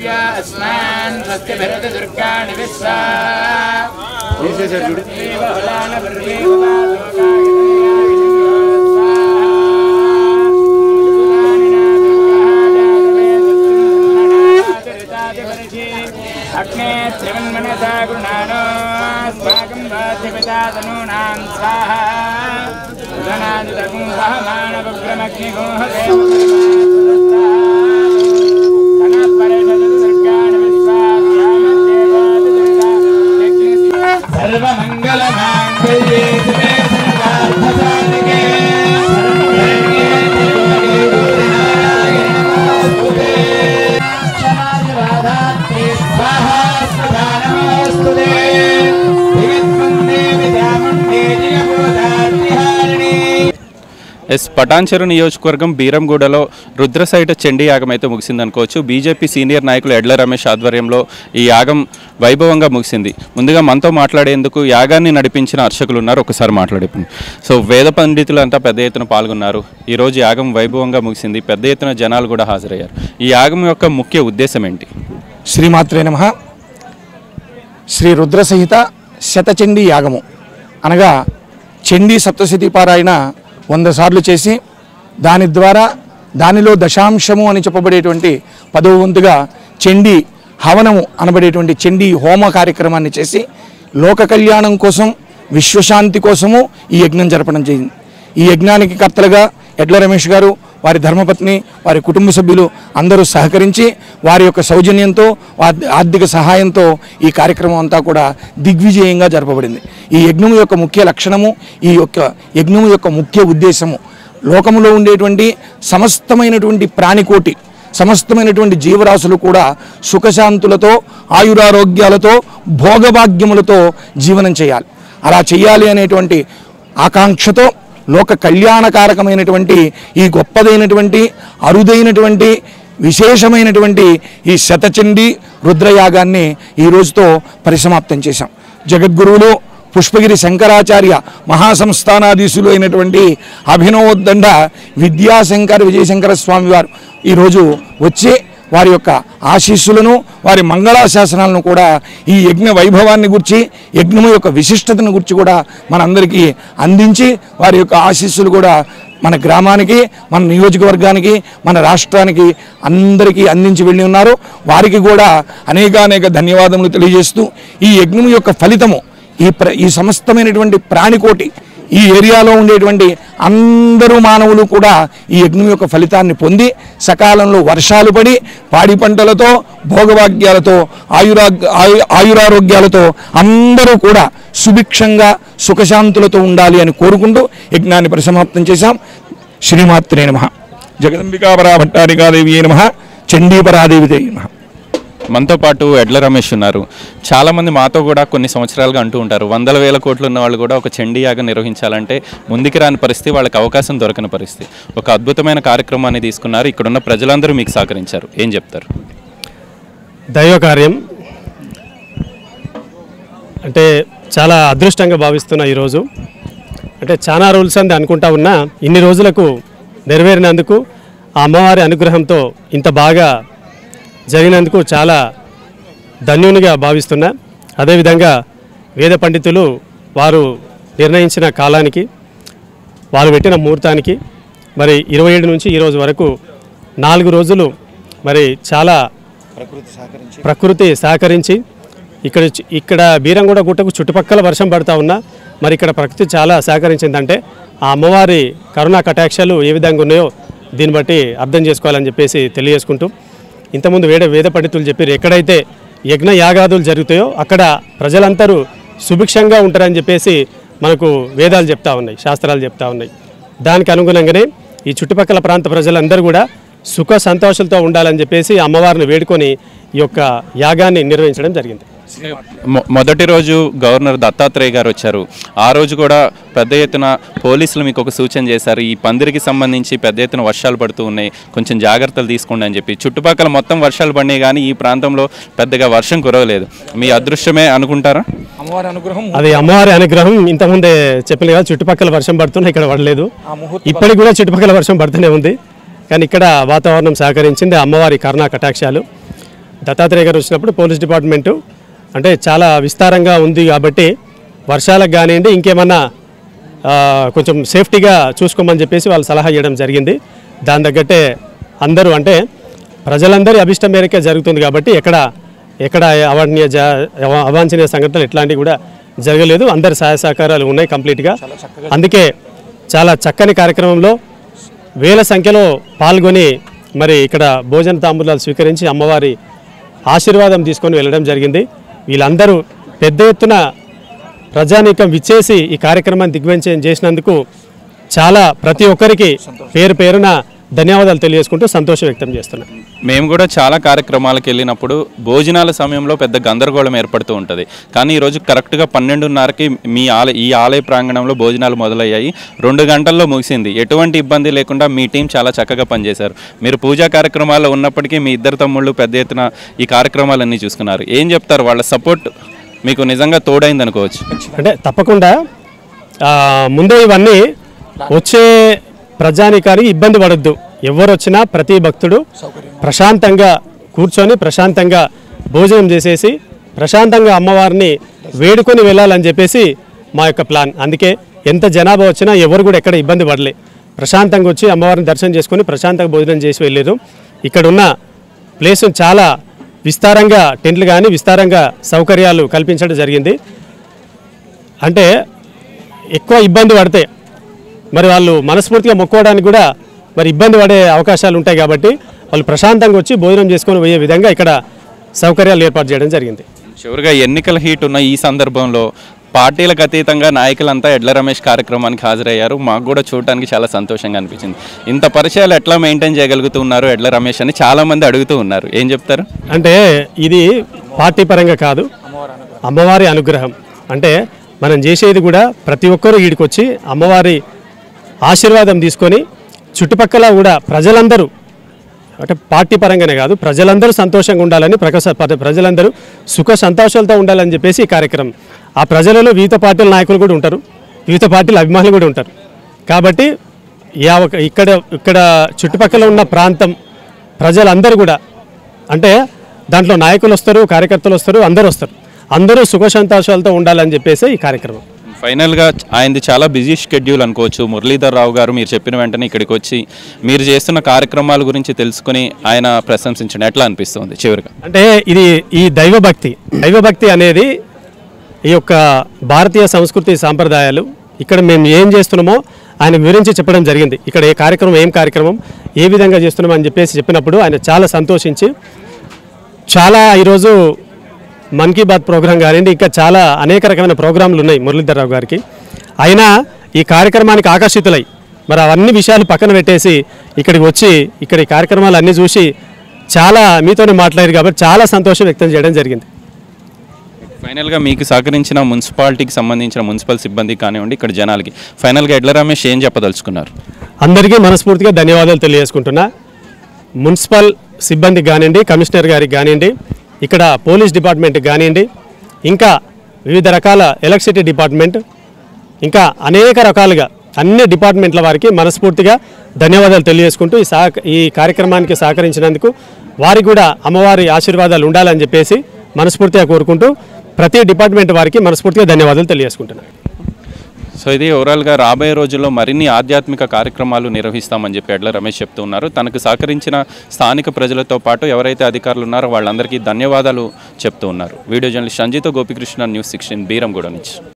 अस्मान् स्वस्य भरत दुर्गाणि विश्वा बहुलान अग्ने त्रिवन्मनसा गृणानो अस्माकं बाध्यपिता तनूनां स्वाहा गणादितगुं सहमानवग्रमग्निगोह सर्वमङ्गलमाङ्गल्ये शिवे सर्वार्थसाधिके ఎస్ పటాన్చెరు నియోజకవర్గం బీరంగూడలో రుద్రసైట చండీ యాగం అయితే ముగిసింది అనుకోవచ్చు బీజేపీ సీనియర్ నాయకులు ఎడ్ల రమేష్ ఆధ్వర్యంలో ఈ యాగం వైభవంగా ముగిసింది ముందుగా మనతో మాట్లాడేందుకు యాగాన్ని నడిపించిన అర్చకులు ఉన్నారు ఒకసారి మాట్లాడే సో వేద పండితులు అంతా పెద్ద ఎత్తున పాల్గొన్నారు ఈరోజు యాగం వైభవంగా ముగిసింది పెద్ద ఎత్తున జనాలు కూడా హాజరయ్యారు ఈ యాగం యొక్క ముఖ్య ఉద్దేశం ఏంటి శ్రీమాత్రే నమ శ్రీ రుద్రసహిత శతచండీ యాగము అనగా చండీ సప్తశతి పారాయణ వంద సార్లు చేసి దాని ద్వారా దానిలో దశాంశము అని చెప్పబడేటువంటి పదవ వంతుగా చండీ హవనము అనబడేటువంటి చండీ హోమ కార్యక్రమాన్ని చేసి లోక కళ్యాణం కోసం విశ్వశాంతి కోసము ఈ యజ్ఞం జరపడం జరిగింది ఈ యజ్ఞానికి కర్తలుగా ఎడ్ల రమేష్ గారు వారి ధర్మపత్ని వారి కుటుంబ సభ్యులు అందరూ సహకరించి వారి యొక్క సౌజన్యంతో వా- ఆర్థిక సహాయంతో ఈ కార్యక్రమం అంతా కూడా దిగ్విజయంగా జరపబడింది ఈ యజ్ఞం యొక్క ముఖ్య లక్షణము ఈ యొక్క యజ్ఞం యొక్క ముఖ్య ఉద్దేశము లోకములో ఉండేటువంటి సమస్తమైనటువంటి ప్రాణికోటి సమస్తమైనటువంటి జీవరాశులు కూడా సుఖశాంతులతో ఆయురారోగ్యాలతో భోగభాగ్యములతో జీవనం చేయాలి అలా చేయాలి అనేటువంటి ఆకాంక్షతో లోక కళ్యాణకారకమైనటువంటి ఈ గొప్పదైనటువంటి అరుదైనటువంటి విశేషమైనటువంటి ఈ శతచండి రుద్రయాగాన్ని ఈ రోజుతో పరిసమాప్తం చేశాం జగద్గురువులు పుష్పగిరి శంకరాచార్య మహాసంస్థానాధీశులు అయినటువంటి అభినవోద్దండ విద్యాశంకర విజయశంకర స్వామి వారు ఈరోజు వచ్చి వారి యొక్క ఆశీస్సులను వారి మంగళాశాసనాలను కూడా ఈ యజ్ఞ వైభవాన్ని గురించి యజ్ఞము యొక్క విశిష్టతను గురించి కూడా మనందరికీ అందించి వారి యొక్క ఆశీస్సులు కూడా మన గ్రామానికి మన నియోజకవర్గానికి మన రాష్ట్రానికి అందరికీ అందించి వెళ్ళి ఉన్నారు వారికి కూడా అనేకానేక ధన్యవాదములు తెలియజేస్తూ ఈ యజ్ఞం యొక్క ఫలితము ఈ ప్ర ఈ సమస్తమైనటువంటి ప్రాణికోటి ఈ ఏరియాలో ఉండేటువంటి అందరూ మానవులు కూడా ఈ యజ్ఞం యొక్క ఫలితాన్ని పొంది సకాలంలో వర్షాలు పడి పాడి పంటలతో భోగభాగ్యాలతో ఆయురా ఆయు ఆయురారోగ్యాలతో అందరూ కూడా సుభిక్షంగా సుఖశాంతులతో ఉండాలి అని కోరుకుంటూ యజ్ఞాన్ని పరిసమాప్తం చేశాం శ్రీమాత్రే నమ జగదంబికాపరా భట్టారికాదేవి నమ చండీపరాదేవి నమ మనతో పాటు ఎడ్ల రమేష్ ఉన్నారు చాలామంది మాతో కూడా కొన్ని సంవత్సరాలుగా అంటూ ఉంటారు వందల వేల కోట్లు ఉన్న వాళ్ళు కూడా ఒక చండీ యాగం నిర్వహించాలంటే ముందుకు రాని పరిస్థితి వాళ్ళకి అవకాశం దొరకని పరిస్థితి ఒక అద్భుతమైన కార్యక్రమాన్ని తీసుకున్నారు ఇక్కడున్న ప్రజలందరూ మీకు సహకరించారు ఏం చెప్తారు దైవ కార్యం అంటే చాలా అదృష్టంగా భావిస్తున్నా ఈరోజు అంటే చాలా రూల్స్ అంది అనుకుంటా ఉన్నా ఇన్ని రోజులకు నెరవేరినందుకు ఆ అమ్మవారి అనుగ్రహంతో ఇంత బాగా జరిగినందుకు చాలా ధన్యునిగా భావిస్తున్నా అదేవిధంగా వేద పండితులు వారు నిర్ణయించిన కాలానికి వారు పెట్టిన ముహూర్తానికి మరి ఇరవై ఏడు నుంచి ఈరోజు వరకు నాలుగు రోజులు మరి చాలా ప్రకృతి సహకరించి ఇక్కడ ఇక్కడ బీరంగూడ గుట్టకు చుట్టుపక్కల వర్షం పడతా ఉన్నా మరి ఇక్కడ ప్రకృతి చాలా సహకరించిందంటే ఆ అమ్మవారి కరుణా కటాక్షాలు ఏ విధంగా ఉన్నాయో దీన్ని బట్టి అర్థం చేసుకోవాలని చెప్పేసి తెలియజేసుకుంటూ ఇంతకుముందు వేద వేద పండితులు చెప్పారు ఎక్కడైతే యజ్ఞ యాగాదులు జరుగుతాయో అక్కడ ప్రజలందరూ సుభిక్షంగా ఉంటారని చెప్పేసి మనకు వేదాలు చెప్తా ఉన్నాయి శాస్త్రాలు చెప్తా ఉన్నాయి దానికి అనుగుణంగానే ఈ చుట్టుపక్కల ప్రాంత ప్రజలందరూ కూడా సుఖ సంతోషాలతో ఉండాలని చెప్పేసి అమ్మవారిని వేడుకొని ఈ యొక్క యాగాన్ని నిర్వహించడం జరిగింది మొ- మొదటి రోజు గవర్నర్ దత్తాత్రేయ గారు వచ్చారు ఆ రోజు కూడా పెద్ద ఎత్తున పోలీసులు మీకు ఒక సూచన చేశారు ఈ పందిరికి సంబంధించి పెద్ద ఎత్తున వర్షాలు పడుతూ ఉన్నాయి కొంచెం జాగ్రత్తలు తీసుకోండి అని చెప్పి చుట్టుపక్కల మొత్తం వర్షాలు పడినాయి కానీ ఈ ప్రాంతంలో పెద్దగా వర్షం కురవలేదు మీ అదృష్టమే అనుకుంటారా అమ్మవారి అనుగ్రహం అది అమ్మవారి అనుగ్రహం ఇంతకుముందే చెప్పిన కదా చుట్టుపక్కల వర్షం పడుతున్నా ఇక్కడ పడలేదు ఇప్పటికి కూడా చుట్టుపక్కల వర్షం పడుతూనే ఉంది కానీ ఇక్కడ వాతావరణం సహకరించింది అమ్మవారి కరుణా కటాక్షాలు దత్తాత్రేయ గారు వచ్చినప్పుడు పోలీస్ డిపార్ట్మెంటు అంటే చాలా విస్తారంగా ఉంది కాబట్టి వర్షాలకు కానివ్వండి ఇంకేమన్నా ఆ, కొంచెం సేఫ్టీగా చూసుకోమని చెప్పేసి వాళ్ళు సలహా ఇవ్వడం జరిగింది దాని తగ్గట్టే అందరూ అంటే ప్రజలందరి అభిష్టం మేరకే జరుగుతుంది కాబట్టి ఎక్కడ ఎక్కడ అవాంఛనీయ జ అవ- అవాంఛనీయ సంఘటనలు ఇట్లాంటివి కూడా జరగలేదు అందరి సహాయ సహకారాలు ఉన్నాయి కంప్లీట్గా అందుకే చాలా చక్కని కార్యక్రమంలో వేల సంఖ్యలో పాల్గొని మరి ఇక్కడ భోజన తాంబూలాలు స్వీకరించి అమ్మవారి ఆశీర్వాదం తీసుకొని వెళ్ళడం జరిగింది వీళ్ళందరూ పెద్ద ఎత్తున ప్రజానీకం విచ్చేసి ఈ కార్యక్రమాన్ని దిగ్విజయం చేసినందుకు చాలా ప్రతి ఒక్కరికి పేరు పేరున ధన్యవాదాలు తెలియజేసుకుంటూ సంతోషం వ్యక్తం చేస్తున్నాను మేము కూడా చాలా కార్యక్రమాలకు వెళ్ళినప్పుడు భోజనాల సమయంలో పెద్ద గందరగోళం ఏర్పడుతూ ఉంటుంది కానీ ఈరోజు కరెక్ట్గా పన్నెండున్నరకి మీ ఆలయ ఈ ఆలయ ప్రాంగణంలో భోజనాలు మొదలయ్యాయి రెండు గంటల్లో ముగిసింది ఎటువంటి ఇబ్బంది లేకుండా మీ టీం చాలా చక్కగా పనిచేశారు మీరు పూజా కార్యక్రమాల్లో ఉన్నప్పటికీ మీ ఇద్దరు తమ్ముళ్ళు పెద్ద ఎత్తున ఈ కార్యక్రమాలన్నీ చూసుకున్నారు ఏం చెప్తారు వాళ్ళ సపోర్ట్ మీకు నిజంగా తోడైంది అనుకోవచ్చు అంటే తప్పకుండా ఆ, ముందే ఇవన్నీ వచ్చే ప్రజానికానికి ఇబ్బంది పడద్దు ఎవరు వచ్చినా ప్రతి భక్తుడు ప్రశాంతంగా కూర్చొని ప్రశాంతంగా భోజనం చేసేసి ప్రశాంతంగా అమ్మవారిని వేడుకొని వెళ్ళాలని చెప్పేసి మా యొక్క ప్లాన్ అందుకే ఎంత జనాభా వచ్చినా ఎవరు కూడా ఎక్కడ ఇబ్బంది పడలే ప్రశాంతంగా వచ్చి అమ్మవారిని దర్శనం చేసుకొని ప్రశాంతంగా భోజనం చేసి వెళ్ళారు ఇక్కడ ఉన్న ప్లేస్ చాలా విస్తారంగా టెంట్లు కానీ విస్తారంగా సౌకర్యాలు కల్పించడం జరిగింది అంటే ఎక్కువ ఇబ్బంది పడితే మరి వాళ్ళు మనస్ఫూర్తిగా మొక్కోవడానికి కూడా మరి ఇబ్బంది పడే అవకాశాలు ఉంటాయి కాబట్టి వాళ్ళు ప్రశాంతంగా వచ్చి భోజనం చేసుకొని పోయే విధంగా ఇక్కడ సౌకర్యాలు ఏర్పాటు చేయడం జరిగింది చివరిగా ఎన్నికల హీట్ ఉన్న ఈ సందర్భంలో పార్టీలకు అతీతంగా నాయకులంతా ఎడ్ల రమేష్ కార్యక్రమానికి హాజరయ్యారు మాకు కూడా చూడటానికి చాలా సంతోషంగా అనిపించింది ఇంత పరిచయాలు ఎట్లా మెయింటైన్ చేయగలుగుతున్నారు ఎడ్ల రమేష్ అని చాలా మంది అడుగుతూ ఉన్నారు ఏం చెప్తారు అంటే ఇది పార్టీ పరంగా కాదు అమ్మవారి అనుగ్రహం అంటే మనం చేసేది కూడా ప్రతి ఒక్కరూ వీడికి వచ్చి అమ్మవారి ఆశీర్వాదం తీసుకొని చుట్టుపక్కల కూడా ప్రజలందరూ అంటే పార్టీ పరంగానే కాదు ప్రజలందరూ సంతోషంగా ఉండాలని ప్రకాశ ప్ర- ప్రజలందరూ సుఖ సంతోషాలతో ఉండాలని చెప్పేసి ఈ కార్యక్రమం ఆ ప్రజలలో వివిధ పార్టీల నాయకులు కూడా ఉంటారు వివిధ పార్టీల అభిమానులు కూడా ఉంటారు కాబట్టి యావ ఇక్కడ ఇక్కడ చుట్టుపక్కల ఉన్న ప్రాంతం ప్రజలందరూ కూడా అంటే దాంట్లో నాయకులు వస్తారు కార్యకర్తలు వస్తారు అందరూ వస్తారు అందరూ సుఖ సంతోషాలతో ఉండాలని చెప్పేసి ఈ కార్యక్రమం ఫైనల్గా ఆయనది చాలా బిజీ షెడ్యూల్ అనుకోవచ్చు మురళీధర్ రావు గారు మీరు చెప్పిన వెంటనే ఇక్కడికి వచ్చి మీరు చేస్తున్న కార్యక్రమాల గురించి తెలుసుకుని ఆయన ప్రశంసించడం ఎట్లా అనిపిస్తుంది చివరిగా అంటే ఇది ఈ దైవభక్తి దైవభక్తి అనేది ఈ యొక్క భారతీయ సంస్కృతి సాంప్రదాయాలు ఇక్కడ మేము ఏం చేస్తున్నామో ఆయన వివరించి చెప్పడం జరిగింది ఇక్కడ ఏ కార్యక్రమం ఏం కార్యక్రమం ఏ విధంగా చేస్తున్నాం అని చెప్పేసి చెప్పినప్పుడు ఆయన చాలా సంతోషించి చాలా ఈరోజు మన్ కీ బాత్ ప్రోగ్రాం కానివ్వండి ఇంకా చాలా అనేక రకమైన ప్రోగ్రాంలు ఉన్నాయి మురళీధరరావు గారికి అయినా ఈ కార్యక్రమానికి ఆకర్షితులై మరి అవన్నీ విషయాలు పక్కన పెట్టేసి ఇక్కడికి వచ్చి ఇక్కడ ఈ కార్యక్రమాలు అన్నీ చూసి చాలా మీతోనే మాట్లాడారు కాబట్టి చాలా సంతోషం వ్యక్తం చేయడం జరిగింది ఫైనల్గా మీకు సహకరించిన మున్సిపాలిటీకి సంబంధించిన మున్సిపల్ సిబ్బంది కానివ్వండి ఇక్కడ జనాలకి ఫైనల్గా ఎడ్ల రమేష్ ఏం చెప్పదలుచుకున్నారు అందరికీ మనస్ఫూర్తిగా ధన్యవాదాలు తెలియజేసుకుంటున్నా మున్సిపల్ సిబ్బందికి కానివ్వండి కమిషనర్ గారికి కానివ్వండి ఇక్కడ పోలీస్ డిపార్ట్మెంట్కి కానివ్వండి ఇంకా వివిధ రకాల ఎలక్ట్రిసిటీ డిపార్ట్మెంట్ ఇంకా అనేక రకాలుగా అన్ని డిపార్ట్మెంట్ల వారికి మనస్ఫూర్తిగా ధన్యవాదాలు తెలియజేసుకుంటూ ఈ సహ ఈ కార్యక్రమానికి సహకరించినందుకు వారికి కూడా అమ్మవారి ఆశీర్వాదాలు ఉండాలని చెప్పేసి మనస్ఫూర్తిగా కోరుకుంటూ ప్రతి డిపార్ట్మెంట్ వారికి మనస్ఫూర్తిగా ధన్యవాదాలు తెలియజేసుకుంటున్నాను సో ఇది ఓవరాల్గా రాబోయే రోజుల్లో మరిన్ని ఆధ్యాత్మిక కార్యక్రమాలు నిర్వహిస్తామని చెప్పి ఎడ్ల రమేష్ చెప్తూ ఉన్నారు తనకు సహకరించిన స్థానిక ప్రజలతో పాటు ఎవరైతే అధికారులు ఉన్నారో వాళ్ళందరికీ ధన్యవాదాలు చెప్తూ ఉన్నారు వీడియో జర్నలిస్ట్ సంజీతో గోపికృష్ణ న్యూస్ సిక్స్టీన్ బీరంగూడ నుంచి